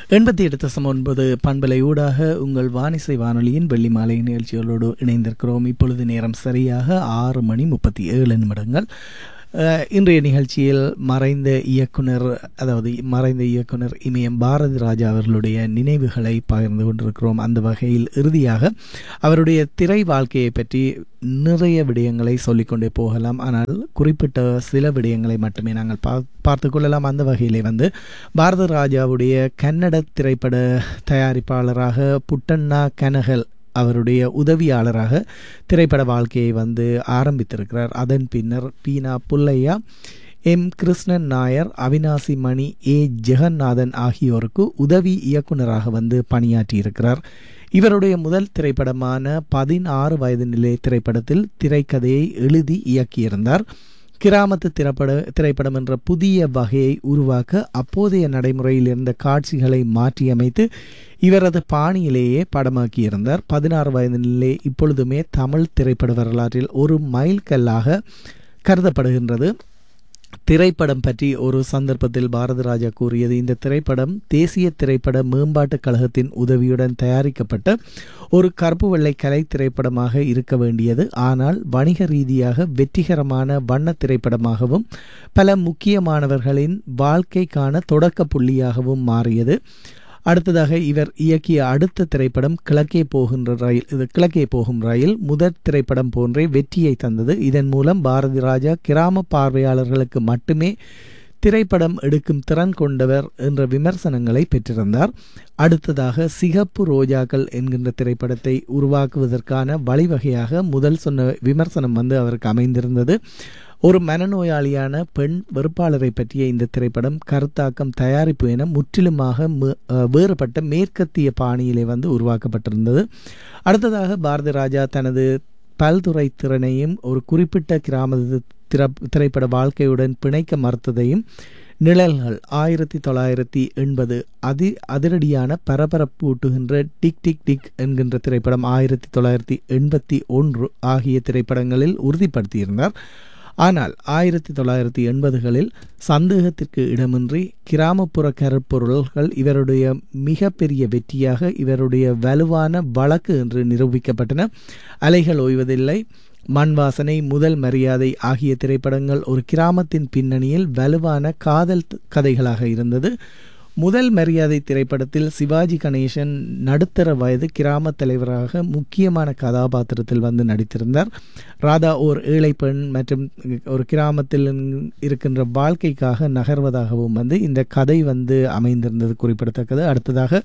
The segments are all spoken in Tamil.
எண்பத்தி எட்டு தசம் ஒன்பது பண்பலை ஊடாக உங்கள் வானிசை வானொலியின் வெள்ளி மாலை நிகழ்ச்சிகளோடு இணைந்திருக்கிறோம் இப்பொழுது நேரம் சரியாக ஆறு மணி முப்பத்தி ஏழு நிமிடங்கள் அஹ், இன்றைய நிகழ்ச்சியில் மறைந்த இயக்குனர் அதாவது மறைந்த இயக்குனர் இமயம் பாரதி ராஜா அவர்களுடைய நினைவுகளை பகிர்ந்து கொண்டிருக்கிறோம் அந்த வகையில் இறுதியாக அவருடைய திரை வாழ்க்கையை பற்றி நிறைய விடயங்களை சொல்லிக்கொண்டே போகலாம் ஆனால் குறிப்பிட்ட சில விடயங்களை மட்டுமே நாங்கள் பா பார்த்து கொள்ளலாம் அந்த வகையிலே வந்து பாரத ராஜாவுடைய கன்னட திரைப்பட தயாரிப்பாளராக புட்டண்ணா கனகல் அவருடைய உதவியாளராக திரைப்பட வாழ்க்கையை வந்து ஆரம்பித்திருக்கிறார் அதன் பின்னர் பீனா புல்லையா எம் கிருஷ்ணன் நாயர் அவினாசி மணி ஏ ஜெகநாதன் ஆகியோருக்கு உதவி இயக்குனராக வந்து பணியாற்றியிருக்கிறார் இவருடைய முதல் திரைப்படமான பதினாறு வயது நிலை திரைப்படத்தில் திரைக்கதையை எழுதி இயக்கியிருந்தார் கிராமத்து திரைப்பட திரைப்படம் என்ற புதிய வகையை உருவாக்க அப்போதைய நடைமுறையில் இருந்த காட்சிகளை மாற்றியமைத்து இவரது பாணியிலேயே படமாக்கியிருந்தார் பதினாறு வயதிலே இப்பொழுதுமே தமிழ் திரைப்பட வரலாற்றில் ஒரு மைல்கல்லாக கருதப்படுகின்றது திரைப்படம் பற்றி ஒரு சந்தர்ப்பத்தில் பாரதி ராஜா கூறியது இந்த திரைப்படம் தேசிய திரைப்பட மேம்பாட்டுக் கழகத்தின் உதவியுடன் தயாரிக்கப்பட்ட ஒரு கருப்பு வெள்ளை கலை திரைப்படமாக இருக்க வேண்டியது ஆனால் வணிக ரீதியாக வெற்றிகரமான வண்ண திரைப்படமாகவும் பல முக்கியமானவர்களின் வாழ்க்கைக்கான தொடக்க புள்ளியாகவும் மாறியது அடுத்ததாக இவர் இயக்கிய அடுத்த திரைப்படம் கிழக்கே போகின்ற ரயில் இது கிழக்கே போகும் ரயில் முதற் திரைப்படம் போன்றே வெற்றியை தந்தது இதன் மூலம் பாரதி ராஜா கிராம பார்வையாளர்களுக்கு மட்டுமே திரைப்படம் எடுக்கும் திறன் கொண்டவர் என்ற விமர்சனங்களை பெற்றிருந்தார் அடுத்ததாக சிகப்பு ரோஜாக்கள் என்கின்ற திரைப்படத்தை உருவாக்குவதற்கான வழிவகையாக முதல் சொன்ன விமர்சனம் வந்து அவருக்கு அமைந்திருந்தது ஒரு மனநோயாளியான பெண் வெறுப்பாளரை பற்றிய இந்த திரைப்படம் கருத்தாக்கம் தயாரிப்பு என முற்றிலுமாக மு- அஹ் வேறுபட்ட மேற்கத்திய பாணியிலே வந்து உருவாக்கப்பட்டிருந்தது அடுத்ததாக பாரதி ராஜா தனது பல்துறை திறனையும் ஒரு குறிப்பிட்ட கிராம திர திரைப்பட வாழ்க்கையுடன் பிணைக்க மறுத்ததையும் நிழல்கள் ஆயிரத்தி தொள்ளாயிரத்தி எண்பது அதி அதிரடியான பரபரப்பூட்டுகின்ற டிக் டிக் டிக் என்கின்ற திரைப்படம் ஆயிரத்தி தொள்ளாயிரத்தி எண்பத்தி ஒன்று ஆகிய திரைப்படங்களில் உறுதிப்படுத்தியிருந்தார் ஆனால் ஆயிரத்தி தொள்ளாயிரத்தி எண்பதுகளில் சந்தேகத்திற்கு இடமின்றி கிராமப்புற கருப்பொருள்கள் இவருடைய மிகப்பெரிய வெற்றியாக இவருடைய வலுவான வழக்கு என்று நிரூபிக்கப்பட்டன அலைகள் ஓய்வதில்லை மண் வாசனை முதல் மரியாதை ஆகிய திரைப்படங்கள் ஒரு கிராமத்தின் பின்னணியில் வலுவான காதல் த- கதைகளாக இருந்தது முதல் மரியாதை திரைப்படத்தில் சிவாஜி கணேசன் நடுத்தர வயது கிராம தலைவராக முக்கியமான கதாபாத்திரத்தில் வந்து நடித்திருந்தார் ராதா ஓர் ஏழை பெண் மற்றும் ஒரு கிராமத்தில் இருக்கின்ற வாழ்க்கைக்காக நகர்வதாகவும் வந்து இந்த கதை வந்து அமைந்திருந்தது குறிப்பிடத்தக்கது அடுத்ததாக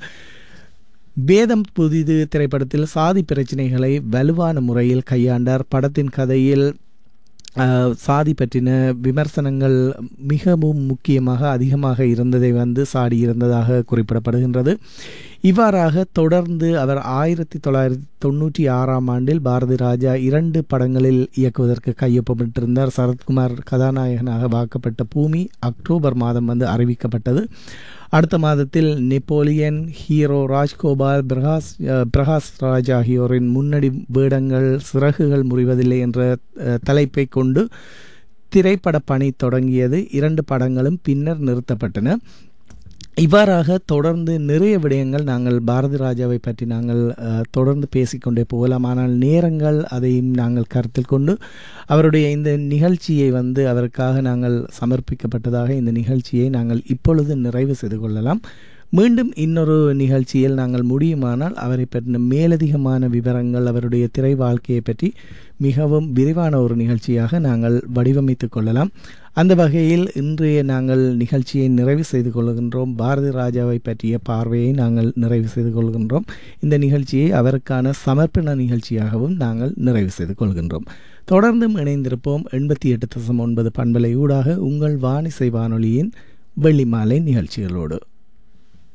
வேதம் புதிது திரைப்படத்தில் சாதி பிரச்சனைகளை வலுவான முறையில் கையாண்டார் படத்தின் கதையில் அஹ், சாதி பற்றின விமர்சனங்கள் மிகவும் முக்கியமாக அதிகமாக இருந்ததை வந்து சாடியிருந்ததாக குறிப்பிடப்படுகின்றது இவ்வாறாக தொடர்ந்து அவர் ஆயிரத்தி தொள்ளாயிரத்தி தொண்ணூற்றி ஆறாம் ஆண்டில் பாரதி ராஜா இரண்டு படங்களில் இயக்குவதற்கு கையொப்பமிட்டிருந்தார் சரத்குமார் கதாநாயகனாக வாக்கப்பட்ட பூமி அக்டோபர் மாதம் வந்து அறிவிக்கப்பட்டது அடுத்த மாதத்தில் நெப்போலியன் ஹீரோ ராஜ்கோபால் பிரகாஷ் அஹ், பிரகாஷ் ராஜ் ஆகியோரின் முன்னணி வேடங்கள் சிறகுகள் முறிவதில்லை என்ற அஹ், தலைப்பை கொண்டு திரைப்பட பணி தொடங்கியது இரண்டு படங்களும் பின்னர் நிறுத்தப்பட்டன இவ்வாறாக தொடர்ந்து நிறைய விடயங்கள் நாங்கள் பாரதி ராஜாவை பற்றி நாங்கள் அஹ், தொடர்ந்து பேசிக்கொண்டே போகலாம் ஆனால் நேரங்கள் அதையும் நாங்கள் கருத்தில் கொண்டு அவருடைய இந்த நிகழ்ச்சியை வந்து அவருக்காக நாங்கள் சமர்ப்பிக்கப்பட்டதாக இந்த நிகழ்ச்சியை நாங்கள் இப்பொழுது நிறைவு செய்து கொள்ளலாம் மீண்டும் இன்னொரு நிகழ்ச்சியில் நாங்கள் முடியுமானால் அவரை பற்றின மேலதிகமான விவரங்கள் அவருடைய திரை வாழ்க்கையை பற்றி மிகவும் விரிவான ஒரு நிகழ்ச்சியாக நாங்கள் வடிவமைத்துக் கொள்ளலாம் அந்த வகையில் இன்றைய நாங்கள் நிகழ்ச்சியை நிறைவு செய்து கொள்கின்றோம் பாரதி ராஜாவை பற்றிய பார்வையை நாங்கள் நிறைவு செய்து கொள்கின்றோம் இந்த நிகழ்ச்சியை அவருக்கான சமர்ப்பண நிகழ்ச்சியாகவும் நாங்கள் நிறைவு செய்து கொள்கின்றோம் தொடர்ந்தும் இணைந்திருப்போம் எண்பத்தி எட்டு தசம் ஒன்பது பண்பலை ஊடாக உங்கள் வானிசை வானொலியின் வெள்ளி மாலை நிகழ்ச்சிகளோடு